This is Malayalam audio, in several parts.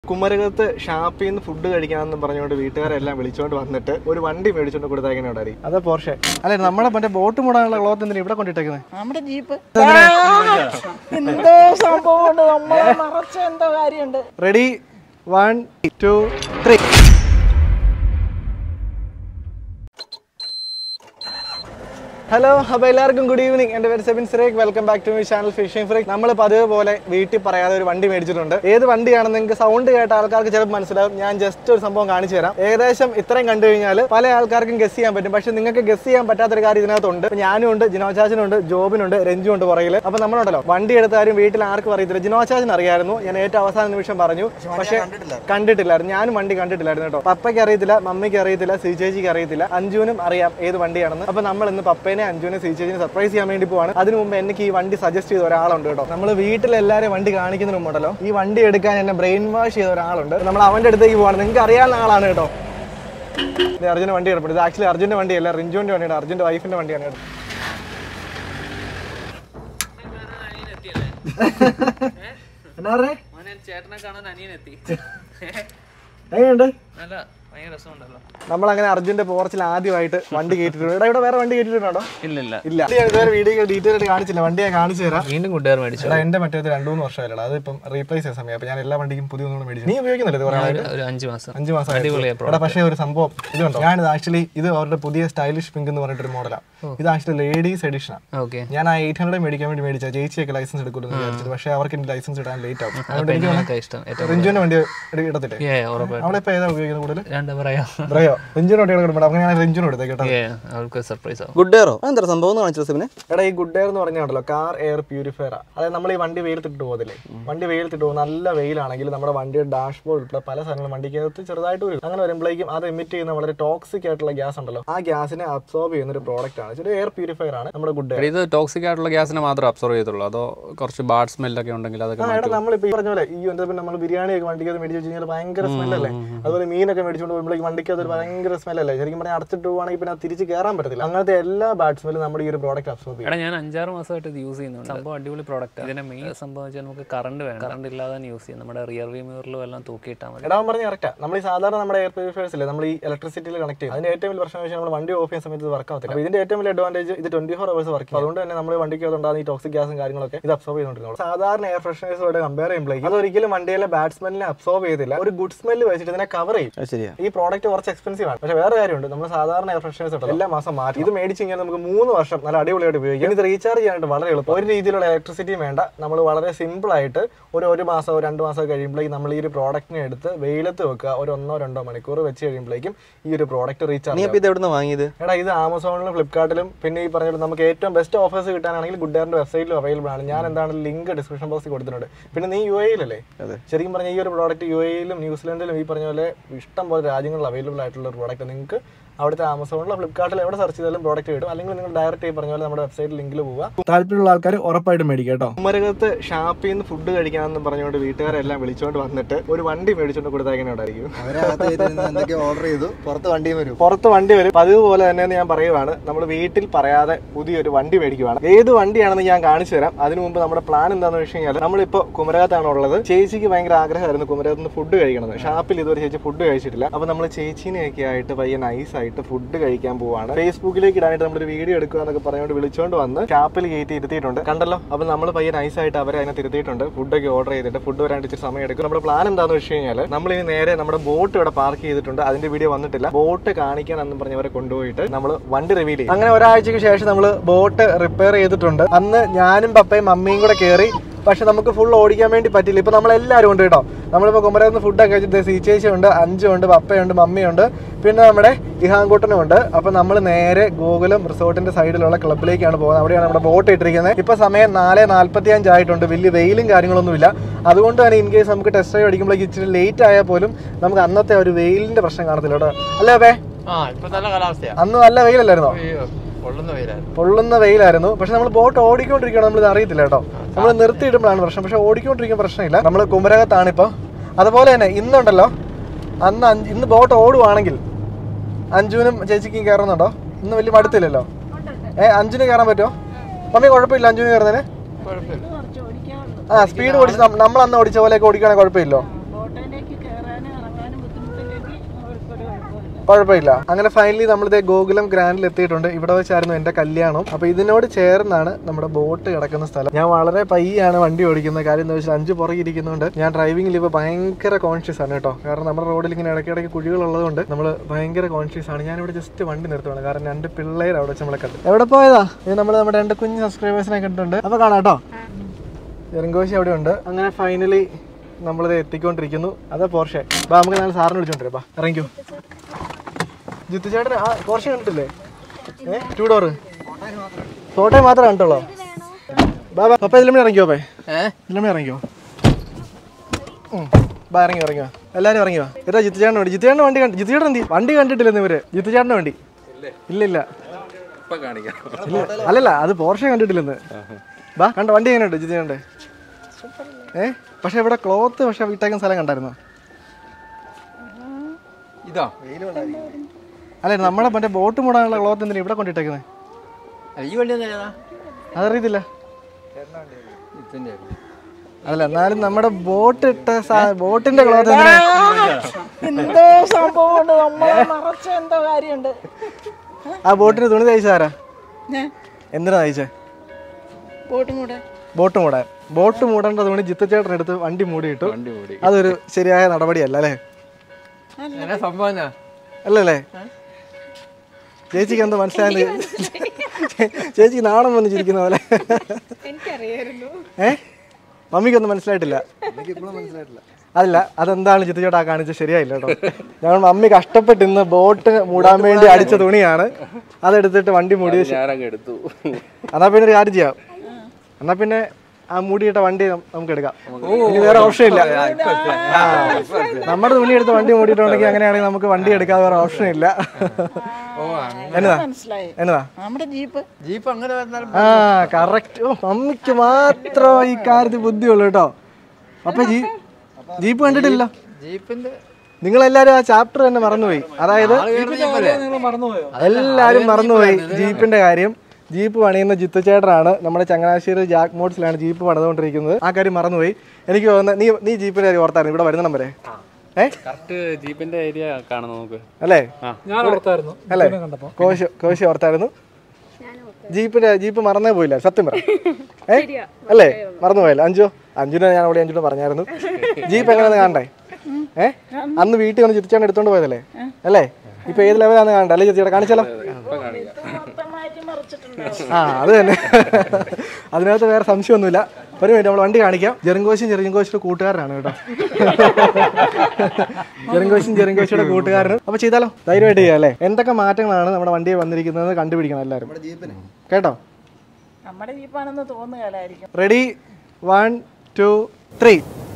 കുമരകത്ത് ഷാപ്പിൽ നിന്ന് ഫുഡ് കഴിക്കാമെന്ന് പറഞ്ഞുകൊണ്ട് വീട്ടുകാരെല്ലാം വിളിച്ചോണ്ട് വന്നിട്ട് ഒരു വണ്ടി മേടിച്ചോണ്ട് കൊടുത്തേക്കണ അവിടെ അതെ പോർഷെ അല്ലെ നമ്മളെ മറ്റേ ബോട്ട് മൂടാനുള്ള ക്ലോത്ത് എന്തിനാ ഇവിടെ കൊണ്ടിട്ടേക്കുന്നത് നമ്മുടെ ജീപ്പ് എന്തോ സംഭവമുണ്ട് നമ്മളെ മറച്ച എന്തോ കാര്യമുണ്ട് ready one two three hello അപ്പോൾ എല്ലാവർക്കും ഗുഡ് ഈവനിങ് എൻ്റെ പേര് സെബിൻ സിറേക്ക് welcome back to my channel fishing freak നമ്മൾ പതിവ് പോലെ വീട്ടിൽ പറയാതെ ഒരു വണ്ടി മേടിച്ചിട്ടുണ്ട് ഏത് വണ്ടിയാണെന്ന് നിങ്ങൾക്ക് സൗണ്ട് കേട്ട ആൾക്കാർക്ക് ചിലപ്പോൾ മനസ്സിലാവും ഞാൻ ജസ്റ്റ് ഒരു സംഭവം കാണിച്ചു തരാം ഏകദേശം ഇത്രയും കണ്ടു കഴിഞ്ഞാൽ പല ആൾക്കാർക്കും ഗസ് ചെയ്യാൻ പറ്റും പക്ഷെ നിങ്ങൾക്ക് ഗസ് ചെയ്യാൻ പറ്റാത്തൊരു കാര്യം ഇതിനകത്തുണ്ട് ഇപ്പൊ ഞാനും ഉണ്ട് ജിനോചാച്ചനുണ്ട് ജോബിനുണ്ട് രഞ്ജു ഉണ്ട് പുറകിൽ അപ്പോൾ നമ്മളുണ്ടല്ലോ വണ്ടി എടുത്ത കാര്യം വീട്ടിൽ ആർക്കും അറിയത്തില്ല ജിനോചാച്ചൻ അറിയായിരുന്നു ഞാൻ ഏറ്റവും അവസാന നിമിഷം പറഞ്ഞു പക്ഷേ കണ്ടിട്ടില്ലായിരുന്നു ഞാനും വണ്ടി കണ്ടിട്ടില്ലായിരുന്നു കേട്ടോ പപ്പയ്ക്ക് അറിയത്തില്ല മമ്മിക്ക് അറിയത്തില്ല സി ചേച്ചിക്ക് അറിയത്തില്ല അഞ്ജുവിനും അറിയാം ഏത് വണ്ടിയാണെന്ന് അപ്പൊ നമ്മൾ ഇന്ന് പപ്പേനെ അഞ്ജുവിനെ സി ചേച്ചിനെ സർപ്രൈസ് ചെയ്യാൻ വേണ്ടി പോവാണ് അതിനു മുമ്പ് എനിക്ക് ഈ വണ്ടി സജസ്റ്റ് ചെയ്ത ഒരാളുണ്ട് കേട്ടോ നമ്മൾ വീട്ടിൽ എല്ലാവരും വണ്ടി കാണിക്കുന്നതിന് മുമ്പുണ്ടല്ലോ ഈ വണ്ടി എടുക്കാൻ എന്നെ ബ്രെയിൻ വാഷ് ചെയ്ത ഒരാളുണ്ട് നമ്മൾ അവന്റെ അടുത്തേക്ക് പോവാണ് നിങ്ങൾക്ക് അറിയാവുന്ന ആളാണ് കേട്ടോ ഇത് അർജുന്റെ വണ്ടി എടുപ്പുണ്ട് ഇത് ആക്ച്വലി അർജുന്റെ വണ്ടിയല്ല റിഞ്ചുവിന്റെ വണ്ടിയാണ് അർജുന്റെ വൈഫിന്റെ വണ്ടിയാണ് കേട്ടോ എന്നാ പറഞ്ഞേ മോനെ ചേട്ടനെ കാണാൻ അനിയനെത്തി എങ്ങനെയുണ്ട് നല്ല ഭയങ്കര രസമുണ്ടല്ലോ നമ്മൾ അങ്ങനെ അർജുന്റെ പോർച്ചിൽ ആദ്യമായിട്ട് വണ്ടി കയറ്റിട്ടുണ്ട് എടാ ഇവിടെ വേറെ വണ്ടി കയറ്റിട്ടുണ്ടോ ഇല്ല ഇല്ല ഇല്ല ഞാൻ ഇതുവരെ വീഡിയോ ഡീറ്റെയിൽ ആയിട്ട് കാണിച്ചില്ല വണ്ടി ഞാൻ കാണിച്ചു തരാം വീണ്ടും കൂട്ടുകാർ മേടിച്ചു എടാ എന്റെ മറ്റേത് രണ്ടു മൂന്ന് വർഷമായില്ല അത് ഇപ്പം റീപ്ലേസ് ചെയ്യാൻ സമയം അപ്പൊ ഞാൻ എല്ലാ വണ്ടിക്കും പുതിയ ഒന്നും മേടിച്ചു നീ ഉപയോഗിക്കുന്നില്ല ഇത് കുറെ നാളായിട്ട് ഒരു അഞ്ച് മാസം അഞ്ച് മാസം അടിപൊളിയാ എടാ പക്ഷേ ഒരു സംഭവം ഇതുണ്ടോ ഞാനിത് ആക്ച്വലി ഇത് അവരുടെ പുതിയ സ്റ്റൈലിഷ് പിങ്ക് എന്ന് പറഞ്ഞിട്ടൊരു മോഡലാണ് ഇത് ആക്ച്വലി ലേഡീസ് എഡിഷനാണ് ഓക്കെ ഞാൻ ആ എയ്റ്റ് ഹൺഡ്രഡ് മേടിക്കാൻ വേണ്ടി മേടിച്ച ചേച്ചിയൊക്കെ ലൈസൻസ് എടുക്കുമെന്ന് വിചാരിച്ചത് പക്ഷേ അവർക്ക് എനിക്ക് ലൈസൻസ് ഇടാൻ ലേറ്റ് ആവും അതുകൊണ്ട് എനിക്ക് പെണ്ണുങ്ങളൊക്കെ ഇഷ്ടം ഏറ്റവും റിഞ്ചുവിന്റെ വണ്ടി എടു- ഇടത്തില്ലേ ഏ ഉറപ്പായിട്ടും അവളിപ്പോ ഏതാ ഉപയോഗിക്കുന്നത് കൂടുതൽ രണ്ട് പറയാം ബ്രയോ റിഞ്ചുവിന് വണ്ടി എടുക്കണം അപ്പൊ ഞാൻ റിഞ്ചുവിന് എടുത്തേക്ക് കേട്ടോ ഏ അവൾക്ക് സർപ്രൈസ് ആവും ഗുഡ് എയറോ എന്താ സംഭവം എന്ന് കാണിച്ചു സിബിനെ എടാ ഈ ഗുഡ് എയർ എന്ന് പറഞ്ഞാണല്ലോ കാർ എയർ പ്യൂരിഫയർ അതായത് നമ്മൾ ഈ വണ്ടി വെയിലത്തിട്ട് പോകുന്നില്ലേ വണ്ടി വെയിലത്തിട്ട് പോകും നല്ല വെയിലാണെങ്കിൽ നമ്മുടെ വണ്ടിയുടെ ഡാഷ് ബോർഡ് ഉൾപ്പെടെ പല സാധനങ്ങളും വണ്ടിക്കകത്ത് ചെറുതായിട്ട് വരും അങ്ങനെ വരുമ്പോഴേക്കും അത് എമിറ്റ് ചെയ്യുന്ന വളരെ ടോക്സിക് ആയിട്ടുള്ള ഗ്യാസ് ഉണ്ടല്ലോ ആ ഗ്യാസിനെ അബ്സോർബ് ചെയ്യുന്ന ഒരു പ്രോഡക്റ്റ് ആണ് ഒരു എയർ പ്യൂരിഫയർ ആണ് നമ്മുടെ ഗുഡ് എയർ ഇത് ടോക്സിക് ആയിട്ടുള്ള ഗ്യാസിനെ മാത്രം അബ്സോർവ് ചെയ്യത്തുള്ളൂ അതോ കുറച്ച് ബാഡ് സ്മെല്ലൊക്കെ ഉണ്ടെങ്കിൽ അതൊക്കെ ആ എടാ നമ്മളിപ്പോ ഈ പറഞ്ഞ പോലെ ഈ എന്താ പിന്നെ നമ്മൾ ബിരിയാണി ഒക്കെ വണ്ടിക്കകത്ത് മേടിച്ച് വെച്ച് കഴിഞ്ഞാൽ ഭയങ്കര സ്മെല്ലല്ലേ അതുപോലെ മീനൊക്കെ മേടിച്ചുകൊണ്ട് പോകുമ്പോഴേക്കും വണ്ടിക്കകത്ത് ഒരു ഭയങ്കര സ്മെല്ലല്ലേ ശരിക്കും പറഞ്ഞാൽ അടച്ചിട്ട് പോവാണെങ്കിൽ പിന്നെ അത് തിരിച്ച് കയറാൻ പറ്റത്തില്ല അങ്ങനത്തെ എല്ലാ ബാഡ് സ്മെല്ലും നമ്മുടെ ഈ ഒരു പ്രോഡക്റ്റ് അബ്സോർബ് ചെയ്യും എടാ ഞാൻ അഞ്ചാറ് മാസമായിട്ട് ഇത് യൂസ് ചെയ്യുന്നുണ്ട് സംഭവം അടിപൊളി പ്രോഡക്റ്റ് ഇതിന്റെ മെയിൻ സംഭവം വെച്ചാൽ നമുക്ക് കറണ്ട് വേണം കറണ്ട് ഇല്ലാതെ തന്നെ യൂസ് ചെയ്യാം നമ്മുടെ റിയർ വ്യൂ മിററിലും എല്ലാം തൂക്കിയിട്ടാൽ മതി എടാ പറഞ്ഞ കറക്റ്റാ നമ്മൾ ഈ സാധാരണ നമ്മുടെ എയർ പ്യൂരിഫയേഴ്സ് ഇല്ലേ നമ്മൾ ഈ ഇലക്ട്രിസിറ്റിയിൽ കണക്ട് ചെയ്യും അതിന്റെ ഏറ്റവും വലിയ പ്രശ്നം വെച്ചാൽ നമ്മൾ വണ്ടി ഓഫ് ചെയ്യുന്ന സമയത്ത് വർക്ക് ആവത്തില്ല അപ്പോൾ ഇതിന്റെ ഏറ്റവും വലിയ അഡ്വാൻറ്റേജ് ഇത് ട്വന്റി ഫോർ അവേഴ്സ് വർക്ക് ചെയ്യും അതുകൊണ്ട് തന്നെ നമ്മൾ വണ്ടിക്ക് അതുണ്ടാകുന്ന ഈ ടോക്സിക് ഗ്യാസും കാര്യങ്ങളൊക്കെ ഇത് അബ്സോർബ് ചെയ്തുകൊണ്ടിരുന്നു സാധാരണ എയർ ഫ്രഷ്നേഴ്സോട് കമ്പയർ ചെയ്യുമ്പോഴേക്കും അത് ഒരിക്കലും വണ്ടിയിലെ ബാഡ് സ്മെല്ലിനെ അബ്സോർബ് ചെയ്തില്ല ഒരു ഗുഡ് സ്മെല്ല് വെച്ചിട്ട് ഇതിനെ കവർ ചെയ്യും അത് ശരിയാ ഈ പ്രോഡക്റ്റ് കുറച്ച് എക്സ്പെൻസീവ് ആണ് പക്ഷേ വേറെ കാര്യമുണ്ട് നമ്മൾ സാധാരണ എയർ ഫ്രഷ്നേഴ്സ് ഉണ്ടല്ലോ എല്ലാ മാസം മാറ്റി ഇത് മേടിച്ച് കഴിഞ്ഞാൽ നമുക്ക് മൂന്ന് വർഷം നല്ല അടിപൊളിയായിട്ട് ഉപയോഗിക്കാം ഇത് റീചാർജ് ചെയ്യാനായിട്ട് വളരെ എളുപ്പം ഒരു രീതിയിലുള്ള ഇലക്ട്രിസിറ്റിയും വേണ്ട നമ്മൾ വളരെ സിമ്പിൾ ആയിട്ട് ഒരു ഒരു മാസമോ രണ്ട് മാസമോ കഴിയുമ്പോഴേക്കും നമ്മൾ ഈ ഒരു പ്രോഡക്റ്റിനെ എടുത്ത് വെയിലത്ത് വെക്കുക ഒരു ഒന്നോ രണ്ടോ മണിക്കൂർ വെച്ച് കഴിയുമ്പോഴേക്കും ഈ ഒരു പ്രോഡക്റ്റ് നീ റീചാർജ് അപ്പൊ ഇത് എവിടുന്ന് വാങ്ങിയത് എടാ ഇത് ആമസോണിലും ഫ്ലിപ്കാർട്ടിലും പിന്നെ ഈ പറഞ്ഞ നമുക്ക് ഏറ്റവും ബെസ്റ്റ് ഓഫേഴ്സ് കിട്ടാനാണെങ്കിൽ ഗുഡ് ഡയറിന്റെ വെബ്സൈറ്റിലും അവൈലബിൾ ആണ് ഞാൻ എന്താണ് ലിങ്ക് ഡിസ്ക്രിപ്ഷൻ ബോക്സിൽ കൊടുത്തിട്ടുണ്ട് പിന്നെ നീ യു എയിലല്ലേ അതെ. ശരിക്കും പറഞ്ഞാൽ ഈ ഒരു പ്രോഡക്റ്റ് യു എയിലും ന്യൂസിലൻഡിലും ഈ പറഞ്ഞ പോലെ ഇഷ്ടം പോലെ രാജ്യങ്ങളിൽ അവൈലബിൾ ആയിട്ടുള്ള ഒരു പ്രോഡക്റ്റ് നിങ്ങൾക്ക് അവിടുത്തെ ആമസോണിലോ ഫ്ലിപ്കാർട്ടിലോ എവിടെ സെർച്ച് ചെയ്താലും പ്രോഡക്റ്റ് കിട്ടും അല്ലെങ്കിൽ നിങ്ങൾ ഡയറക്റ്റ് ഈ പറഞ്ഞ പോലെ നമ്മുടെ വെബ്സൈറ്റ് ലിങ്കിൽ പോവുക താല്പര്യമുള്ള ആൾക്കാർ ഉറപ്പായിട്ടും മേടിക്കുക കേട്ടോ കുമരകത്ത് ഷാപ്പിൽ നിന്ന് ഫുഡ് കഴിക്കാമെന്ന് പറഞ്ഞുകൊണ്ട് വീട്ടുകാരെല്ലാം വിളിച്ചുകൊണ്ട് വന്നിട്ട് ഒരു വണ്ടി മേടിച്ചുകൊണ്ട് കൊടുത്തേക്കുന്നതായിരിക്കും അവരകത്ത് എന്തൊക്കെ ഓർഡർ ചെയ്തു പുറത്ത് വണ്ടിയും വരും പുറത്ത് വണ്ടി വരും പതിവ് പോലെ തന്നെ ഞാൻ പറയുവാണ് നമ്മൾ വീട്ടിൽ പറയാതെ പുതിയൊരു വണ്ടി മേടിക്കുവാണ് ഏത് വണ്ടിയാണെന്ന് ഞാൻ കാണിച്ചു തരാം അതിനു മുമ്പ് നമ്മുടെ പ്ലാൻ എന്താണെന്ന് വെച്ച് കഴിഞ്ഞാൽ നമ്മളിപ്പോൾ കുമരകത്താണ് ഉള്ളത് ചേച്ചിക്ക് ഭയങ്കര ആഗ്രഹമായിരുന്നു കുമരകത്ത് നിന്ന് ഫുഡ് കഴിക്കണമെന്ന് ഷാപ്പിൽ ഇതുവരെ ചേച്ചി ഫുഡ് കഴിച്ചിട്ടില്ല അപ്പോൾ നമ്മൾ ചേച്ചീനെയൊക്കെ ആയിട്ട് പയ്യെ നൈസായിട്ട് ഫുഡ് കഴിക്കാൻ പോവാണ് ഫേസ്ബുക്കിലേക്ക് ഇടാനായിട്ട് നമ്മളൊരു വീഡിയോ എടുക്കുക എന്നൊക്കെ പറഞ്ഞുകൊണ്ട് വിളിച്ചുകൊണ്ട് വന്ന് ഷാപ്പിൽ കയറ്റി ഇരുത്തിയിട്ടുണ്ട് കണ്ടല്ലോ അപ്പോൾ നമ്മൾ പയ്യെ നൈസായിട്ട് അവരെ അതിനകത്ത് ഇരുത്തിയിട്ടുണ്ട് ഫുഡൊക്കെ ഓർഡർ ചെയ്തിട്ട് ഫുഡ് വരാനായിട്ട് ഇച്ചിരി സമയം എടുക്കും നമ്മുടെ പ്ലാൻ എന്താണെന്ന് വെച്ച് കഴിഞ്ഞാൽ നമ്മൾ ഇനി നേരെ നമ്മുടെ ബോട്ട് ഇവിടെ പാർക്ക് ചെയ്തിട്ടുണ്ട് അതിന്റെ വീഡിയോ വന്നിട്ടില്ല ബോട്ട് കാണിക്കാൻ എന്ന് പറഞ്ഞവരെ കൊണ്ടുപോയിട്ട് നമ്മൾ വണ്ടി റിവീൽ ചെയ്യും അങ്ങനെ ഒരാഴ്ചക്ക് ശേഷം നമ്മൾ ബോട്ട് റിപ്പയർ ചെയ്തിട്ടുണ്ട് അന്ന് ഞാനും പപ്പയും മമ്മിയും കൂടെ കയറി പക്ഷെ നമുക്ക് ഫുൾ ഓടിക്കാൻ വേണ്ടി പറ്റില്ല ഇപ്പൊ നമ്മൾ എല്ലാവരും ഉണ്ട് കേട്ടോ നമ്മളിപ്പോൾ കുമരകത്ത് ഫുഡൊക്കെ കഴിച്ചിട്ട് സി ചേച്ചിയുണ്ട് അഞ്ചുണ്ട് പപ്പയുണ്ട് മമ്മിയുണ്ട് പിന്നെ നമ്മുടെ ഇഹാൻകൂട്ടനും ഉണ്ട് അപ്പൊ നമ്മൾ നേരെ ഗോകുലം റിസോർട്ടിന്റെ സൈഡിലുള്ള ക്ലബിലേക്കാണ് പോകുന്നത് അവിടെയാണ് നമ്മുടെ ബോട്ട് ഇട്ടിരിക്കുന്നത് ഇപ്പൊ സമയം നാല് നാല്പത്തി അഞ്ചായിട്ടുണ്ട് വലിയ വെയിലും കാര്യങ്ങളൊന്നുമില്ല അതുകൊണ്ട് തന്നെ ഇൻ കേസ് നമുക്ക് ടെസ്റ്റ് ഡ്രൈവ് അടിക്കുമ്പോഴേക്ക് ഇച്ചിരി ലേറ്റ് ആയാൽ പോലും നമുക്ക് അന്നത്തെ ഒരു വെയിലിന്റെ പ്രശ്നം കാണത്തില്ല കേട്ടോ അല്ലേ അപ്പേ ആ ഇപ്പൊ നല്ല കാലാവസ്ഥയാ അന്ന് നല്ല വെയിലല്ലായിരുന്നോ അയ്യോ പൊള്ളുന്ന വെയിലായിരുന്നു പൊള്ളുന്ന വെയിലായിരുന്നു പക്ഷെ നമ്മൾ ബോട്ട് ഓടിക്കൊണ്ടിരിക്കുകയാണ് നമ്മൾ ഇത് അറിയത്തില്ല കേട്ടോ നമ്മൾ നിർത്തിയിടുമ്പോഴാണ് പ്രശ്നം പക്ഷെ ഓടിക്കൊണ്ടിരിക്കുന്ന പ്രശ്നമില്ല നമ്മൾ കുമരകത്താണ് ഇപ്പോൾ അതുപോലെ തന്നെ ഇന്നുണ്ടല്ലോ അന്ന് അഞ്ച് ഇന്ന് ബോട്ട് ഓടുവാണെങ്കിൽ അഞ്ജുവിനും ചേച്ചിക്കും കയറുന്നുണ്ടോ ഇന്ന് വലിയ മടുത്തില്ലല്ലോ ഏ അഞ്ജുന് കയറാൻ പറ്റുമോ മമ്മി കുഴപ്പമില്ല അഞ്ജുന് കയറുന്നതിന് കുഴപ്പമില്ല കുറച്ച് ഓടിക്കാനുള്ളൂ ആ സ്പീഡ് ഓടിച്ച് നം- നമ്മൾ അന്ന് ഓടിച്ച പോലെയൊക്കെ ഓടിക്കുകയാണെങ്കിൽ കുഴപ്പമില്ലോ ബോട്ടിലേക്ക് കയറാനും ഇറങ്ങാനും ബുദ്ധിമുട്ടില്ലെങ്കിൽ അവർക്കൊരു കുഴപ്പമില്ല കുഴപ്പമില്ല അങ്ങനെ ഫൈനലി നമ്മളിത് ഗോകുലം ഗ്രാൻഡിൽ എത്തിയിട്ടുണ്ട് ഇവിടെ വെച്ചായിരുന്നു എന്റെ കല്യാണം അപ്പൊ ഇതിനോട് ചേർന്നാണ് നമ്മുടെ ബോട്ട് കിടക്കുന്ന സ്ഥലം ഞാൻ വളരെ പയ്യാണ് വണ്ടി ഓടിക്കുന്നത് കാര്യം എന്താ വെച്ചാൽ അഞ്ച് പുറകെ ഇരിക്കുന്നതുകൊണ്ട് ഞാൻ ഡ്രൈവിംഗിൽ ഇപ്പോൾ ഭയങ്കര കോൺഷ്യസ് ആണ് കേട്ടോ കാരണം നമ്മുടെ റോഡിൽ ഇങ്ങനെ ഇടയ്ക്കിടയ്ക്ക് കുഴികളുള്ളതുകൊണ്ട് നമ്മൾ ഭയങ്കര കോൺഷ്യസ് ആണ് ഞാനിവിടെ ജസ്റ്റ് വണ്ടി നിർത്തുവാണ് കാരണം രണ്ട് പിള്ളേർ അവിടെ വെച്ച് നമ്മളെ കണ്ടു എവിടെ പോയതാ ഇത് നമ്മൾ നമ്മുടെ രണ്ട് കുഞ്ഞ് സബ്സ്ക്രൈബേഴ്സിനെ കണ്ടിട്ടുണ്ട് അപ്പൊ കാണാം കേട്ടോ ജെറിങ്കോശി അവിടെ ഉണ്ട് അങ്ങനെ ഫൈനലി നമ്മളിത് എത്തിക്കൊണ്ടിരിക്കുന്നു അതാ പോർഷെ ബാ നമുക്ക് നാളെ സാറിന് വിളിച്ചോണ്ടിരാ ബാ ഇറങ്ങിക്കോ ജിത്തു ചേട്ടൻ ആ പോർഷെ കണ്ടിട്ടില്ലേ ഏ ടൂ ഡോറ് കോട്ടയം മാത്രമേ കണ്ടുള്ളൂ ബാ ബാ പപ്പ ഇതിലും ഇറങ്ങിയോ പേ ഇതിലും ഇറങ്ങിയോ ഉം. ബാ ഇറങ്ങി ഇറങ്ങിയോ എല്ലാരും ഇറങ്ങിയോ ഇതാ ജിത്തു ചേട്ടൻ വണ്ടി ജിത്തു ചേട്ടൻ വണ്ടി കണ്ടു ജിത്തു ചേട്ടൻ എന്തി വണ്ടി കണ്ടിട്ടില്ലെന്ന് ഇവര് ജിത്തു ചേട്ടൻ്റെ വണ്ടി ഇല്ല ഇല്ല ഇല്ല. അല്ലല്ല അത് പോർഷെ കണ്ടിട്ടില്ലെന്ന് ബാ കണ്ട വണ്ടി എങ്ങനെയുണ്ട് ജിത്തു ചേട്ടൻ്റെ ഏ പക്ഷെ ഇവിടെ ക്ലോത്ത് പക്ഷെ വിട്ടേക്കുന്ന സ്ഥലം കണ്ടായിരുന്നോ ഇതോ അല്ലെ നമ്മളെ മറ്റേ ബോട്ട് മൂടാനുള്ള ക്ലോത്ത് എന്തിനാ ഇവിടെ കൊണ്ടിട്ടേക്കുന്നത് അല്ല, ഈ വണ്ടി എന്താ അതറിയത്തില്ല ഇതിന്റെ അല്ല എന്നാലും നമ്മുടെ ബോട്ട് ഇട്ട സാ- ബോട്ടിന്റെ ക്ലോത്ത് എന്തിനാ എന്തോ സംഭവമുണ്ട് നമ്മളെ മറച്ച എന്തോ കാര്യമുണ്ട് ആ ബോട്ടിന് തുണി തയ്ച്ചാരാ ഞാൻ എന്തിനാ തയ്ച്ചേ ബോട്ടും കൂടെ ബോട്ട് മൂടാൻ ബോട്ട് മൂടേണ്ട തുണി ജിത്തച്ചേട്ടൻ എടുത്ത് വണ്ടി മൂടിയിട്ടു വണ്ടി ഓടി അതൊരു ശരിയായ നടപടിയല്ല അല്ലേ എന്നാ സംഭവം എന്നാ അല്ലല്ലേ ചേച്ചിക്ക് എന്താ മനസ്സിലായത് ചേച്ചിക്ക് നാണം വന്ന് ചിരിക്കുന്ന പോലെ ഏ മമ്മിക്കൊന്നും മനസ്സിലായിട്ടില്ല അതല്ല അതെന്താണ് ചിത്തച്ചേട്ടാ കാണിച്ചത് ശരിയായില്ല കേട്ടോ ഞങ്ങൾ മമ്മി കഷ്ടപ്പെട്ട് ഇന്ന് ബോട്ട് മൂടാൻ വേണ്ടി അടിച്ച തുണിയാണ് അതെടുത്തിട്ട് വണ്ടി മൂടിയത് ശ- ഞാനങ്ങ് എടുത്തു എന്നാ പിന്നെ ഒരു കാര്യം ചെയ്യാം എന്നാ പിന്നെ ആ മൂടിയിട്ട വണ്ടി നം- നമുക്ക് എടുക്കാം ഇനി വേറെ ഓപ്ഷൻ ഇല്ല ആ, നമ്മുടെ തുണി എടുത്ത് വണ്ടി മൂടിയിട്ടുണ്ടെങ്കിൽ അങ്ങനെയാണെങ്കിൽ നമുക്ക് വണ്ടി എടുക്കാതെ വേറെ ഓപ്ഷൻ ഇല്ല എന്നതാ മനസ്സിലായി എന്നതാ നമ്മുടെ ജീപ്പ് ജീപ്പ് അങ്ങനെ വന്നാലും ആ കറക്റ്റ് ഓ മമ്മിക്ക് മാത്രം ഈ കാര്യത്തിൽ ബുദ്ധിയുള്ളൂ കേട്ടോ അപ്പൊ ജീ ജീപ്പ് കണ്ടിട്ടില്ല ജീപ്പിന്റെ നിങ്ങളെല്ലാരും ആ ചാപ്റ്റർ തന്നെ മറന്നുപോയി അതായത് എല്ലാരും മറന്നുപോയി ജീപ്പിന്റെ കാര്യം ജീപ്പ് പണിയുന്ന ജിത്തു ചേട്ടനാണ് നമ്മുടെ ചങ്ങനാശ്ശേരി ജാക്ക് മോഡ്സിലാണ് ജീപ്പ് പണിതുകൊണ്ടിരിക്കുന്നത് ആ കാര്യം മറന്നുപോയി എനിക്ക് തോന്നുന്നത് നീ നീ ജീപ്പിന്റെ കാര്യം ഓർത്തായിരുന്നു ഇവിടെ വരുന്ന നമ്പരെ ഏ കറക്റ്റ് ജീപ്പിന്റെ ഏരിയ കാണും നമുക്ക് അല്ലേ ഞാൻ ഓർത്തായിരുന്നു അല്ലേ കോശി കോശി ഓർത്തായിരുന്നു ജീപ്പിന്റെ ജീപ്പ് മറന്നേ പോയില്ല സത്യം പറ ഏ അല്ലേ മറന്നുപോയല്ലോ അഞ്ചു അഞ്ചുനെ ഞാൻ അവിടെ അഞ്ചുനെ പറഞ്ഞായിരുന്നു ജീപ്പ് എങ്ങനെയാന്ന് കാണണ്ടേ ഏ അന്ന് വീട്ടിൽ വന്ന് ചിരിച്ചാണ് എടുത്തോണ്ട് പോയതല്ലേ അല്ലേ ഇപ്പൊ ഏത് ലെവലാന്ന് കാണണ്ടേ അല്ലേ ചിരിച്ചേട്ടാ കാണിച്ചാലോ മാറ്റി മറിച്ചിട്ടുണ്ട് ആ അത് തന്നെ അതിനകത്ത് വേറെ സംശയമൊന്നുമില്ല ഒരു മിനിറ്റ് നമ്മൾ വണ്ടി കാണിക്കാം ജെറിങ്കോശും ജെറിങ്കോശിയുടെ കൂട്ടുകാരനാണ് കേട്ടോ ജെറിങ്കോശും ജെറിങ്കോശിയുടെ കൂട്ടുകാരനും അപ്പൊ ചെയ്താലോ ധൈര്യമായിട്ട് ചെയ്യാം അല്ലേ എന്തൊക്കെ മാറ്റങ്ങളാണ് നമ്മുടെ വണ്ടിയിൽ വന്നിരിക്കുന്നത് കണ്ടുപിടിക്കണം എല്ലാവരും കേട്ടോ നമ്മുടെ ജീപ്പാണെന്ന് തോന്നുകയല്ലായിരിക്കും റെഡി വൺ ടു ത്രീ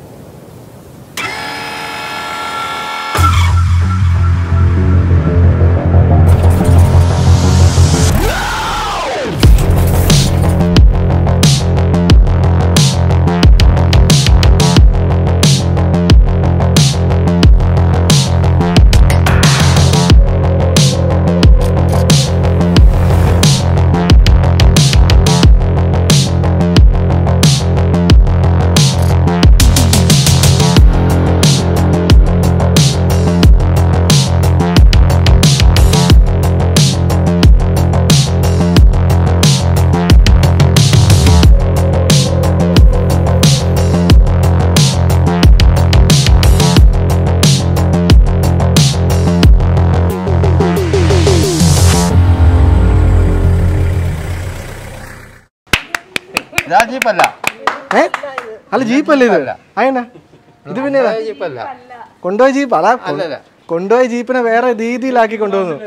ഇതാ ജീപ്പല്ല ഏ അല്ല ജീപ്പല്ലേ ഇത് അയന ഇത് പിന്നെ ഏതാ? ജീപ്പല്ല കൊണ്ടുപോയ ജീപ്പ് അതാ കൊ- അല്ലല്ല. കൊണ്ടുപോയ ജീപ്പിനെ വേറെ രീതിയിലാക്കി കൊണ്ടുവന്നു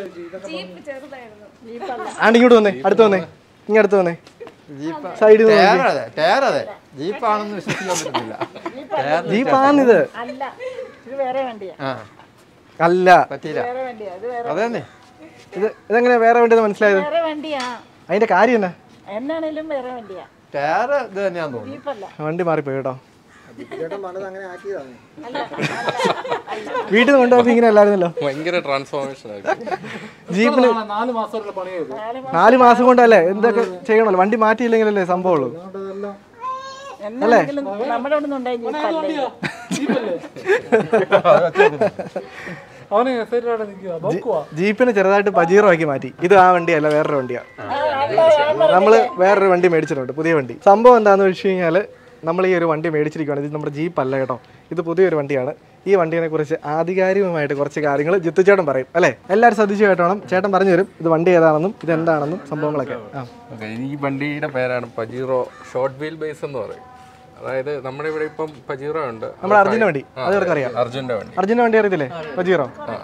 ആണ്ട് ഇങ്ങോട്ട് വന്നേ അടുത്ത് വന്നേ ഇങ്ങ് അടുത്ത് വന്നേ ജീപ്പ് സൈഡിൽ നിന്ന് ടയർ അതെ ടയർ അതെ ജീപ്പാണെന്ന് വിശ്വസിക്കാൻ പറ്റുന്നില്ല ടയർ ജീപ്പാണിത് അല്ല ഇത് വേറെ വണ്ടിയാ ആ അല്ല പറ്റിയില്ല വേറെ വണ്ടിയാ ഇത് വേറെ അതന്നെ ഇത് ഇതെങ്ങനെ വേറെ വേണ്ടത് മനസ്സിലായത് വേറെ വണ്ടിയാ അതിന്റെ കാര്യം എന്നാ എന്നാണേലും വേറെ വണ്ടിയാ ടയർ ഇത് തന്നെയാന്ന് തോന്നുന്നു ജീപ്പല്ല വണ്ടി മാറിപ്പോയി കേട്ടോ ചേട്ടൻ പറഞ്ഞത് അങ്ങനെ ആക്കിയതാണ് വീട്ടിൽ നിന്ന് കൊണ്ടുപോയപ്പോ ഇങ്ങനെ അല്ലായിരുന്നല്ലോ ഭയങ്കര ട്രാൻസ്ഫോർമേഷൻ ആയിരുന്നു ജീപ്പിന് നാല് മാസമായിട്ടുള്ള പണി ചെയ്തു നാല് മാസം കൊണ്ടല്ലേ എന്തൊക്കെ ചെയ്യണമല്ലോ വണ്ടി മാറ്റിയില്ലെങ്കിലല്ലേ സംഭവമുള്ളൂ എന്നാണെങ്കിലും നമ്മുടെ അവിടെ നിന്നുണ്ടായി ജീപ്പല്ലേ അവന് എക്സൈറ്റഡ് നിൽക്കുക നോക്കുവാ ജീപ്പിന് ചെറുതായിട്ട് പജീറോ ആക്കി മാറ്റി ഇത് ആ വണ്ടിയല്ല വേറൊരു വണ്ടിയാണ് നമ്മൾ വേറൊരു വണ്ടി മേടിച്ചിട്ടുണ്ട് പുതിയ വണ്ടി സംഭവം എന്താണെന്ന് വെച്ച് കഴിഞ്ഞാൽ നമ്മൾ ഈ ഒരു വണ്ടി മേടിച്ചിരിക്കുകയാണ് ഇത് നമ്മുടെ ജീപ്പ് അല്ല കേട്ടോ ഇത് പുതിയൊരു വണ്ടിയാണ് ഈ വണ്ടിയെ കുറിച്ച് ആധികാരികമായിട്ട് കുറച്ച് കാര്യങ്ങൾ ജിത്തു ചേട്ടൻ പറയും അല്ലേ എല്ലാവരും ശ്രദ്ധിച്ചു കേട്ടോണം ചേട്ടൻ പറഞ്ഞു തരും ഇത് വണ്ടി ഏതാണെന്നും ഇത് എന്താണെന്നും സംഭവങ്ങളൊക്കെ ആ ഓക്കെ ഈ വണ്ടിയുടെ പേരാണ് പജീറോ ഷോർട്ട് വീൽ ബേസ് എന്ന് പറയും അതായത് നമ്മുടെ ഇവിടെ ഇപ്പം പജീറോ ഉണ്ട് നമ്മുടെ അർജുന വണ്ടി അത് ഇവർക്ക് അറിയാം അർജുൻ്റെ വണ്ടി അർജുന വണ്ടി അറിയത്തില്ലേ പജീറോ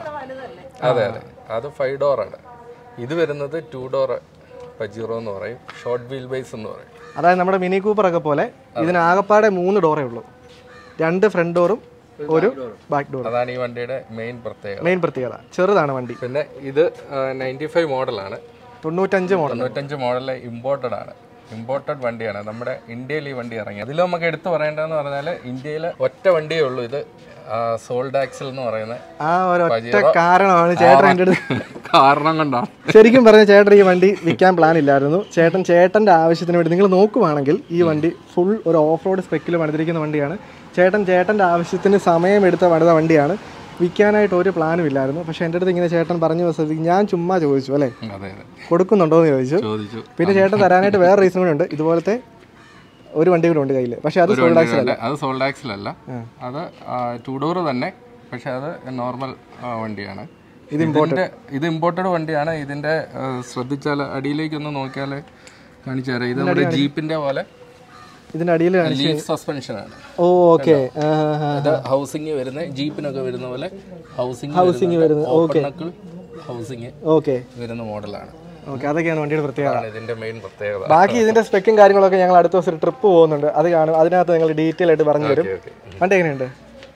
അതെ അതെ അത് ഫൈവ് ഡോർ ആണ് ഇത് വരുന്നത് ടു ഡോർ പജീറോ എന്ന് പറയും ഷോർട്ട് വീൽ ബേസ് എന്ന് പറയും അതായത് നമ്മുടെ മിനി കൂപ്പർ ഒക്കെ പോലെ ഇതിന് ആകപ്പാടെ മൂന്ന് ഡോറേ ഉള്ളൂ രണ്ട് ഫ്രണ്ട് ഡോറും ഒരു ബാക്ക് ഡോറും അതാണ് ഈ വണ്ടിയുടെ മെയിൻ പ്രത്യേകത മെയിൻ പ്രത്യേകത ചെറുതാണ് വണ്ടി പിന്നെ ഇത് നയൻറ്റി ഫൈവ് മോഡലാണ് തൊണ്ണൂറ്റഞ്ച് മോഡൽ തൊണ്ണൂറ്റഞ്ച് മോഡലിലെ ഇമ്പോർട്ടഡ് ആണ് ഇമ്പോർട്ടഡ് വണ്ടിയാണ് നമ്മുടെ ഇന്ത്യയിൽ ഈ വണ്ടി ഇറങ്ങി അതിൽ നമുക്ക് എടുത്തു പറയേണ്ടതെന്ന് പറഞ്ഞാൽ ഇന്ത്യയിൽ ഒറ്റ വണ്ടിയേ ഉള്ളൂ ഇത് സോൾഡ് ആക്സൽ എന്ന് പറയുന്ന ആ ഒരൊറ്റ കാരണമാണ് ചേട്ടൻ എൻ്റെ അടുത്ത് കാരണം കൊണ്ടാണ് ശരിക്കും പറഞ്ഞ ചേട്ടൻ ഈ വണ്ടി വിൽക്കാൻ പ്ലാൻ ഇല്ലായിരുന്നു ചേട്ടൻ ചേട്ടൻ്റെ ആവശ്യത്തിന് വേണ്ടി നിങ്ങൾ നോക്കുവാണെങ്കിൽ ഈ വണ്ടി ഫുൾ ഒരു ഓഫ് റോഡ് സ്പെക്കിൽ പണിതിരിക്കുന്ന വണ്ടിയാണ് ചേട്ടൻ ചേട്ടൻ്റെ ആവശ്യത്തിന് സമയമെടുത്ത പണിത വണ്ടിയാണ് വിൽക്കാനായിട്ട് ഒരു പ്ലാനും ഇല്ലായിരുന്നു പക്ഷേ എൻ്റെ അടുത്ത് ഇങ്ങനെ ചേട്ടൻ പറഞ്ഞു സ്ഥിതിക്ക് ഞാൻ ചുമ്മാ ചോദിച്ചു അല്ലേ അതെ അതെ കൊടുക്കുന്നുണ്ടോ എന്ന് ചോദിച്ചു ചോദിച്ചു പിന്നെ ചേട്ടൻ തരാനായിട്ട് വേറെ റീസൺ കൂടെ ഉണ്ട് ഇതുപോലത്തെ ഒരു വണ്ടി കൂടെ ഉണ്ട് കയ്യിൽ പക്ഷേ അത് സോൾഡ് ആക്സൽ അല്ല അത് സോൾഡ് ആക്സൽ അല്ല അത് ടു ഡോർ തന്നെ പക്ഷെ അത് നോർമൽ വണ്ടിയാണ് ഇത് ഇമ്പോർട്ടഡ് ഇത് ഇമ്പോർട്ടഡ് വണ്ടിയാണ് ഇതിന്റെ ആ, ശ്രദ്ധിച്ചാൽ അടിയിലേക്ക് ഒന്ന് നോക്കിയാൽ കാണിച്ചു തരാം ഇത് നമ്മുടെ ജീപ്പിന്റെ പോലെ ഇതിൻ്റെ അടിയിൽ ലീഫ് സസ്പെൻഷൻ ആണ് ഓ ഓക്കെ ഇത് ഹൗസിംഗ് വരുന്ന ജീപ്പിനൊക്കെ വരുന്ന പോലെ ഹൗസിംഗ് ഹൗസിംഗ് വരുന്നത് ഓക്കെ ഹൗസിംഗ് ഓക്കെ വരുന്ന മോഡലാണ് ഓക്കെ അതൊക്കെയാണ് വണ്ടിയുടെ പ്രത്യേകത അതാണ് ഇതിന്റെ മെയിൻ പ്രത്യേകത ബാക്കി ഇതിന്റെ സ്പെക്കും കാര്യങ്ങളൊക്കെ ഞങ്ങൾ അടുത്ത ദിവസം ട്രിപ്പ് പോകുന്നുണ്ട് അത് കാണും അതിനകത്ത് നിങ്ങൾ ഡീറ്റെയിൽ ആയിട്ട് പറഞ്ഞു തരും ഓക്കെ വണ്ടി എങ്ങനെയുണ്ട്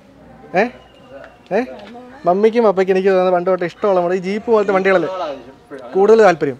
ഏ ഏ മമ്മിക്കും പപ്പയ്ക്കും എനിക്ക് തോന്നുന്നത് പണ്ട് തൊട്ട് ഇഷ്ടമുള്ള മോഡൽ ഈ ജീപ്പ് പോലത്തെ വണ്ടികളല്ലേ കൂടുതൽ താല്പര്യം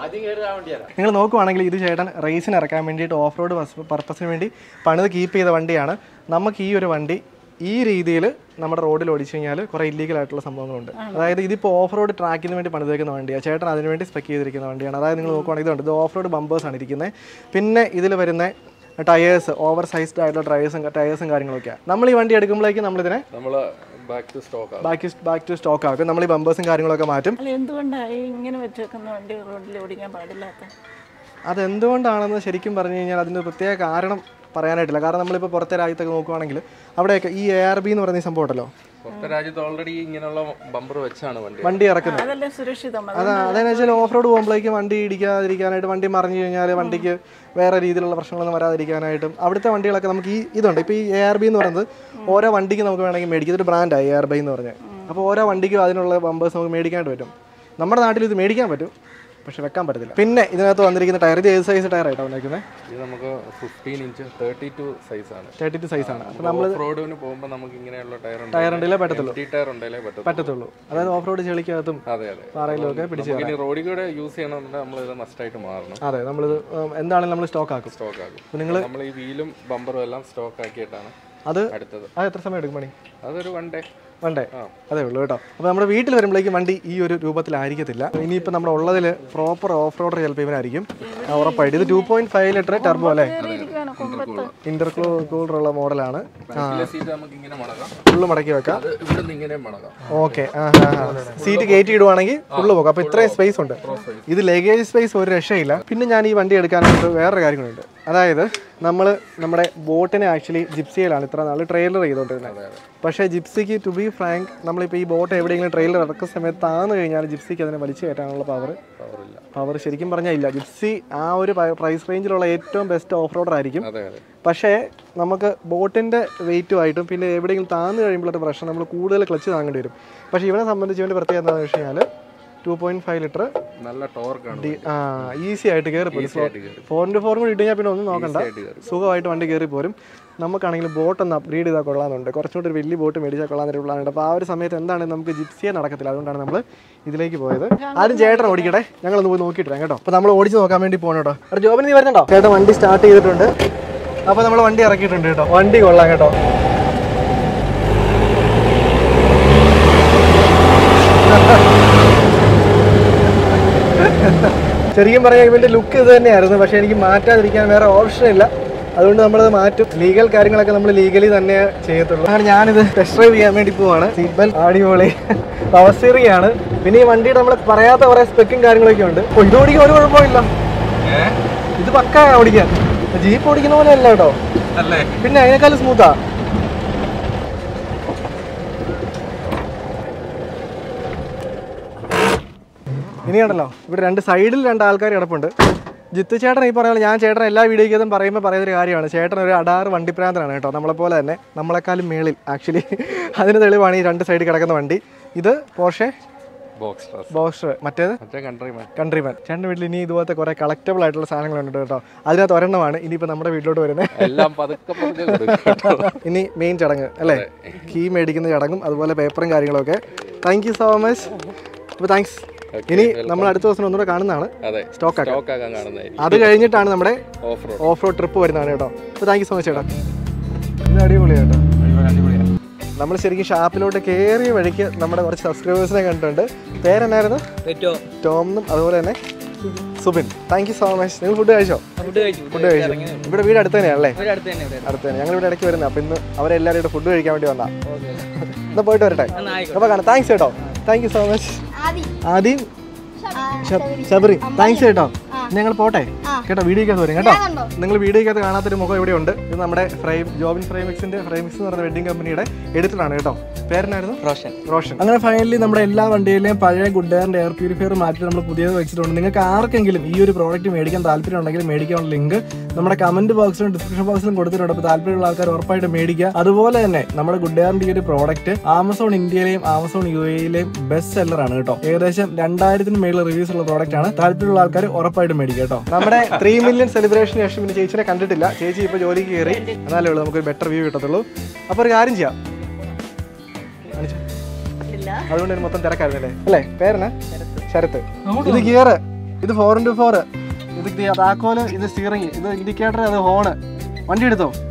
നിങ്ങൾ നോക്കുവാണെങ്കിൽ ഇത് ചേട്ടൻ റേസിന് ഇറക്കാൻ വേണ്ടിയിട്ട് ഓഫ് റോഡ് പർപ്പസിന് വേണ്ടി പണിത് കീപ്പ് ചെയ്ത വണ്ടിയാണ് നമുക്ക് ഈ ഒരു വണ്ടി ഈ രീതിയിൽ നമ്മുടെ റോഡിൽ ഓടിച്ചു കഴിഞ്ഞാൽ കുറേ ഇല്ലീഗൽ ആയിട്ടുള്ള സംഭവങ്ങളുണ്ട് അതായത് ഇതിപ്പോൾ ഓഫ് റോഡ് ട്രാക്കിന് വേണ്ടി പണിതേക്കുന്ന വണ്ടിയാണ് ചേട്ടൻ അതിന് വേണ്ടി സ്പെക്ക് ചെയ്തിരിക്കുന്ന വണ്ടിയാണ് അതായത് നിങ്ങൾ നോക്കുവാണെങ്കിൽ ഇതുണ്ട് ഇത് ഓഫ് റോഡ് ബമ്പേഴ്സാണ് ഇരിക്കുന്നത് പിന്നെ ഇതിൽ വരുന്ന ടയേഴ്സ് ഓവർ സൈസ്ഡ് ആയിട്ടുള്ള ടയേഴ്സും ടയേഴ്സും കാര്യങ്ങളൊക്കെയാണ് നമ്മൾ ഈ വണ്ടി എടുക്കുമ്പോഴേക്കും നമ്മളിതിനെ നമ്മൾ back to stock back back to stock ആക്കും നമ്മൾ ഈ ബമ്പേഴ്സും കാര്യങ്ങളൊക്കെ മാറ്റും അല്ല എന്തുകൊണ്ടാണ് ഈ ഇങ്ങനെ വെച്ചേക്കുന്ന വണ്ടി റോഡിൽ ഓടിക്കാൻ പാടില്ലാത്ത അതെന്തുകൊണ്ടാണെന്ന് ശരിക്കും പറഞ്ഞു കഴിഞ്ഞാൽ അതിൻ്റെ പ്രത്യേക കാരണം പറയാനായിട്ടില്ല കാരണം നമ്മളിപ്പോൾ പുറത്തെ രാജ്യത്തൊക്കെ നോക്കുവാണെങ്കിൽ അവിടെയൊക്കെ ഈ എ ആർ ബി എന്ന് പറയുന്ന ഈ സംഭവം ഉണ്ടല്ലോ പുറത്തെ രാജ്യത്ത് ഓൾറെഡി ഇങ്ങനെയുള്ള ബമ്പർ വെച്ചാണ് വണ്ടി വണ്ടി ഇറക്കുന്നത് അതല്ലേ സുരക്ഷിതം അത് അതാ അതെന്ന് വെച്ചാൽ ഓഫ് റോഡ് പോകുമ്പോഴേക്കും വണ്ടി ഇടിക്കാതിരിക്കാനായിട്ട് വണ്ടി മറിഞ്ഞു കഴിഞ്ഞാൽ വണ്ടിക്ക് വേറെ രീതിയിലുള്ള പ്രശ്നങ്ങളൊന്നും വരാതിരിക്കാനായിട്ടും അവിടുത്തെ വണ്ടികളൊക്കെ നമുക്ക് ഈ ഇതുണ്ട് ഇപ്പോൾ ഈ എ ആർ ബി എന്ന് പറയുന്നത് ഓരോ വണ്ടിക്ക് നമുക്ക് വേണമെങ്കിൽ മേടിക്കും ഇതൊരു ബ്രാൻഡാണ് എ ആർ ബൈ എന്ന് പറഞ്ഞാൽ അപ്പോൾ ഓരോ വണ്ടിക്കും അതിനുള്ള ബമ്പേഴ്സ് നമുക്ക് മേടിക്കാനായിട്ട് പറ്റും നമ്മുടെ നാട്ടിൽ ഇത് മേടിക്കാൻ പറ്റും പക്ഷെ വെക്കാൻ പറ്റത്തില്ല പിന്നെ ഇതിനകത്ത് വന്നിരിക്കുന്ന ടയർ ഇത് ഏത് സൈസ് ടയർ ആയിട്ടാണ് വന്നിരിക്കുന്നത് ഇത് നമുക്ക് fifteen inch thirty two size ആണ് തേർട്ടി ടു സൈസാണ് അപ്പോൾ നമ്മൾ ഓഫ് റോഡിന് പോകുമ്പോൾ നമുക്ക് ഇങ്ങനെയുള്ള ടയർ ടയർ ഉണ്ടെങ്കിലേ പറ്റത്തുള്ളൂ ടയർ ഉണ്ടെങ്കിലേ പറ്റത്തുള്ളൂ പറ്റത്തുള്ളൂ അതായത് ഓഫ് റോഡ് ചെളിക്കകത്തും അതെ അതെ പാറയിലും ഒക്കെ പിടിച്ച് നമുക്ക് ഇനി റോഡിൽ കൂടെ യൂസ് ചെയ്യണമെന്നുണ്ടെങ്കിൽ നമ്മൾ ഇത് മസ്റ്റായിട്ട് മാറണം അതെ നമ്മളിത് ഉം, എന്താണെങ്കിലും നമ്മൾ സ്റ്റോക്ക് ആക്കും സ്റ്റോക്ക് ആകും അപ്പോൾ നിങ്ങൾ നമ്മൾ ഈ വീലും ബമ്പറും എല്ലാം സ്റ്റോക്ക് ആക്കിയിട്ടാണ് അത് അടുത്തത് അത് എത്ര സമയം എടുക്കും മണി അതൊരു വൺ ഡേ വണ്ടേ അതേ ഉള്ളൂ കേട്ടോ അപ്പോൾ നമ്മുടെ വീട്ടിൽ വരുമ്പോഴേക്കും വണ്ടി ഈ ഒരു രൂപത്തിലായിരിക്കത്തില്ല ഇനിയിപ്പോൾ നമ്മുടെ ഉള്ളതിൽ പ്രോപ്പർ ഓഫ് റോഡർ ചിലപ്പോൾ ഇവനായിരിക്കും ആ, ഉറപ്പായിട്ട് ഇത് two point five litre turbo അല്ലേ ഇരിക്കുകയാണ് കുമ്പത്ത് ഇന്റർ കൂളർ ഉള്ള മോഡലാണ് സീറ്റ് നമുക്ക് ഇങ്ങനെ മടക്കാം ഫുള്ള് മടക്കി വെക്കാം അത് ഇവിടെ നിന്ന് ഇങ്ങനെ മടക്കാം ഓക്കെ സീറ്റ് കയറ്റി ഇടുവാണെങ്കിൽ ഫുള്ള് പോകാം അപ്പോൾ ഇത്രയും സ്പേസ് ഉണ്ട് ഇത് ലഗേജ് സ്പേസ് ഒരു രക്ഷയില്ല പിന്നെ ഞാൻ ഈ വണ്ടി എടുക്കാനായിട്ട് വേറൊരു കാര്യങ്ങളുണ്ട് അതായത് നമ്മൾ നമ്മുടെ ബോട്ടിനെ ആക്ച്വലി ജിപ്സിയിലാണ് ഇത്ര നാൾ ട്രെയിലർ ചെയ്തുകൊണ്ടിരുന്നത് പക്ഷേ ജിപ്സിക്ക് ടു ബി ഫ്രാങ്ക് നമ്മളിപ്പോൾ ഈ ബോട്ട് എവിടെയെങ്കിലും ട്രെയിലർ ഇറക്കുന്ന സമയത്ത് താന്നു കഴിഞ്ഞാൽ ജിപ്സിക്ക് അതിനെ വലിച്ചു കയറ്റാനുള്ള പവർ പവർ ശരിക്കും പറഞ്ഞാൽ ഇല്ല ജിപ്സി ആ ഒരു പ്രൈസ് റേഞ്ചിലുള്ള ഏറ്റവും ബെസ്റ്റ് ഓഫ് റോഡർ ആയിരിക്കും അതെ അതെ പക്ഷേ നമുക്ക് ബോട്ടിൻ്റെ വെയിറ്റുമായിട്ടും പിന്നെ എവിടെയെങ്കിലും താന്ന് കഴിയുമ്പോഴത്തെ പ്രശ്നം നമ്മൾ കൂടുതൽ ക്ലച്ച് താങ്ങേണ്ടി വരും പക്ഷേ ഇവനെ സംബന്ധിച്ച് ഇവൻ്റെ പ്രത്യേകത എന്താണെന്ന് വെച്ച് കഴിഞ്ഞാൽ ടു പോയിന്റ് ഫൈവ് ലിറ്റർ നല്ല ടോർക്കാണ് ആ ഈസി ആയിട്ട് കയറി പോരും ഫോർ ഇൻറ്റു ഫോറും കൂടി ഇട്ട് കഴിഞ്ഞാൽ പിന്നെ ഒന്നും നോക്കണ്ട സുഖമായിട്ട് വണ്ടി കയറി പോരും നമുക്കാണെങ്കിൽ ബോട്ട് ഒന്ന് അപ്ഗ്രേഡ് ചെയ്താൽ കൊള്ളാമെന്നുണ്ട് കുറച്ചുകൂടി ഒരു വലിയ ബോട്ട് മേടിച്ചാൽ കൊള്ളാമെന്നൊരു പ്ലാനുണ്ട് അപ്പോൾ ആ ഒരു സമയത്ത് എന്താണ് നമുക്ക് ജിപ്സിയെ നടക്കത്തില്ല അതുകൊണ്ടാണ് നമ്മൾ ഇതിലേക്ക് പോയത് ആദ്യം ചേട്ടൻ ഓടിക്കട്ടെ ഞങ്ങളൊന്ന് പോയി നോക്കിയിട്ട് വരാം കേട്ടോ അപ്പോൾ നമ്മൾ ഓടിച്ച് നോക്കാൻ വേണ്ടി പോകണം കേട്ടോ അവിടെ ജോബിന് നീ വരുന്നുണ്ടോ ചേട്ടൻ വണ്ടി സ്റ്റാർട്ട് ചെയ്തിട്ടുണ്ട് അപ്പോൾ നമ്മൾ വണ്ടി ഇറക്കിയിട്ടുണ്ട് കേട്ടോ വണ്ടി കൊള്ളാം കേട്ടോ ശരിക്കും പറഞ്ഞാൽ ഇവന്റെ ലുക്ക് ഇത് തന്നെയായിരുന്നു പക്ഷെ എനിക്ക് മാറ്റാതിരിക്കാൻ വേറെ ഓപ്ഷൻ ഇല്ല അതുകൊണ്ട് നമ്മളത് മാറ്റും ലീഗൽ കാര്യങ്ങളൊക്കെ നമ്മൾ ലീഗലി തന്നെ ചെയ്യത്തുള്ളൂ അങ്ങനെ ഞാനിത് ടെസ്റ്റ് ഡ്രൈവ് ചെയ്യാൻ വേണ്ടി പോവാണ് സീറ്റ് ബെൽറ്റ് അടിപൊളി പവർ സ്റ്റിയറിംഗ് ആണ് പിന്നെ ഈ വണ്ടിയുടെ നമ്മൾ പറയാത്ത കുറെ സ്പെക്കും കാര്യങ്ങളൊക്കെ ഉണ്ട് ഓ, ഇത് ഓടിക്കാൻ ഒരു കുഴപ്പമില്ല ഇത് പക്ക ഓടിക്കാൻ ജീപ്പ് ഓടിക്കുന്ന പോലെ അല്ല കേട്ടോ അല്ലേ പിന്നെ അതിനേക്കാളും സ്മൂത്താ ഇനി ഉണ്ടല്ലോ ഇവിടെ രണ്ട് സൈഡിൽ രണ്ട് ആൾക്കാർ കിടപ്പുണ്ട് ജിത്തു ചേട്ടൻ ഈ പറയുന്നത് ഞാൻ ചേട്ടൻ എല്ലാ വീഡിയോയ്ക്കതും പറയുമ്പോൾ പറയുന്ന ഒരു കാര്യമാണ് ചേട്ടൻ ഒരു അടാറ് വണ്ടിപ്രാന്തനാണ് കേട്ടോ നമ്മളെപ്പോലെ തന്നെ നമ്മളെക്കാളും മേളിൽ ആക്ച്വലി അതിന് തെളിവാണ് ഈ രണ്ട് സൈഡിൽ കിടക്കുന്ന വണ്ടി ഇത് പോർഷെ ബോക്സ് ഡ്രസ് ബോസ്റ്റർ മറ്റേത് മറ്റേ കൺട്രി കൺട്രിമാൻ ചേട്ടൻ്റെ വീട്ടിൽ ഇനി ഇതുപോലത്തെ കുറേ കളക്റ്റബിൾ ആയിട്ടുള്ള സാധനങ്ങളുണ്ട് കേട്ടോ അതിനകത്ത് ഒരെണ്ണമാണ് ഇനിയിപ്പോൾ നമ്മുടെ വീട്ടിലോട്ട് വരുന്നത് എല്ലാം പതുക്കെ പതുക്കെ കൊടുക്കും ഇനി മെയിൻ ചടങ്ങ് അല്ലേ കീ മേടിക്കുന്ന ചടങ്ങും അതുപോലെ പേപ്പറും കാര്യങ്ങളൊക്കെ താങ്ക് യു സോ മച്ച് അപ്പോൾ താങ്ക്സ് ഇനി നമ്മൾ അടുത്ത ദിവസം ഒന്നുകൂടെ കാണുന്നതാണ് അതെ സ്റ്റോക്ക് ആക്കാം സ്റ്റോക്ക് ആക്കാൻ കാണുന്നതായിരിക്കും അത് കഴിഞ്ഞിട്ടാണ് നമ്മുടെ off road off road trip വരുന്നതാണ് കേട്ടോ അപ്പോൾ താങ്ക് യു സോ മച്ച് ചേട്ടാ ഇത് അടിപൊളിയാണ് കേട്ടോ നമ്മൾ ശരിക്കും ഷാപ്പിലോട്ട് കയറിയ വഴിക്ക് നമ്മുടെ കുറച്ച് സബ്സ്ക്രൈബേഴ്സിനെ കണ്ടിട്ടുണ്ട് പേരെന്നായിരുന്നു ടോം എന്നും അതുപോലെ തന്നെ Subin thank you so much നിങ്ങൾ ഫുഡ് കഴിച്ചോ ഫുഡ് കഴിച്ചു ഫുഡ് കഴിച്ചു ഇവിടെ വീട് അടുത്ത് തന്നെയാണല്ലേ ഇവിടെ അടുത്ത് തന്നെ ഇവിടെ അടുത്ത് തന്നെ ഞങ്ങൾ ഇവിടെ ഇടയ്ക്ക് വരുന്നത് അപ്പം ഇന്ന് അവരെല്ലാവരും ഇവിടെ ഫുഡ് കഴിക്കാൻ വേണ്ടി വന്നാ എന്നാ പോയിട്ട് വരട്ടെ അപ്പോൾ കാണാം താങ്ക്സ് കേട്ടോ താങ്ക് യു സോ മച്ച് ആദ്യം ശബരി താങ്ക്സ് കേട്ടോ ഞങ്ങൾ പോട്ടെ കേട്ടോ വീഡിയോക്കകത്ത് വരും കേട്ടോ നിങ്ങൾ വീഡിയോക്കകത്ത് കാണാത്തൊരു മുഖം ഇവിടെ ഉണ്ട് ഇത് നമ്മുടെ ഫ്രെയിം ജോബിൻ ഫ്രെയിമിക്സിന്റെ ഫ്രെയിമിക്സ് എന്ന് പറയുന്ന വെഡിങ് കമ്പനിയുടെ എഡിറ്ററാണ് കേട്ടോ പേരെന്നായിരുന്നു റോഷൻ റോഷൻ അങ്ങനെ ഫൈനലി നമ്മുടെ എല്ലാ വണ്ടിയിലെയും പഴയ ഗുഡ് എയറിന്റെ എയർ പ്യൂരിഫയർ മാറ്റി നമ്മൾ പുതിയത് വെച്ചിട്ടുണ്ട് നിങ്ങൾക്ക് ആർക്കെങ്കിലും ഈ ഒരു പ്രോഡക്റ്റ് മേടിക്കാൻ താല്പര്യം ഉണ്ടെങ്കിൽ മേടിക്കാനുള്ള ലിങ്ക് നമ്മുടെ കമന്റ് ബോക്സിലും ഡിസ്ക്രിപ്ഷൻ ബോക്സിലും കൊടുത്തിട്ടുണ്ട് അപ്പോൾ താല്പര്യമുള്ള ആൾക്കാർ ഉറപ്പായിട്ട് മേടിക്കുക അതുപോലെ തന്നെ നമ്മുടെ ഗുഡ് എയറിന്റെ ഈ ഒരു പ്രോഡക്റ്റ് ആമസോൺ ഇന്ത്യയിലെയും ആമസോൺ യു എയിലെയും ബെസ്റ്റ് സെല്ലർ ആണ് കേട്ടോ ഏകദേശം രണ്ടായിരത്തിന് മേളിൽ റിവ്യൂസ് ഉള്ള പ്രോഡക്റ്റ് ആണ് താല്പര്യമുള്ള ആൾക്കാർ ഉറപ്പായിട്ട് മേടിക്കുക കേട്ടോ നമ്മുടെ ത്രീ മില്യൺ സെലിബ്രേഷന് ശേഷം പിന്നെ ചേച്ചിനെ കണ്ടിട്ടില്ല ചേച്ചി ഇപ്പോൾ ജോലിക്ക് കയറി എന്നാലേ ഉള്ളൂ നമുക്ക് ബെറ്റർ വ്യൂ കിട്ടത്തുള്ളൂ അപ്പോൾ ഒരു കാര്യം ചെയ്യാം കാണിച്ചോ. അതുകൊണ്ട് ഒരു മൊത്തം തിരക്കായിരുന്നല്ലേ അല്ലേ പേരെന്നാ ശരത്ത് ഇത് ഗിയർ ഇത് ഫോർ ഇൻറ്റു ഫോർ ഇത് താക്കോല് ഇത് സ്റ്റിയറിംഗ് ഇത് ഇൻഡിക്കേറ്റർ അത് ഹോണ് വണ്ടി എടുത്തോ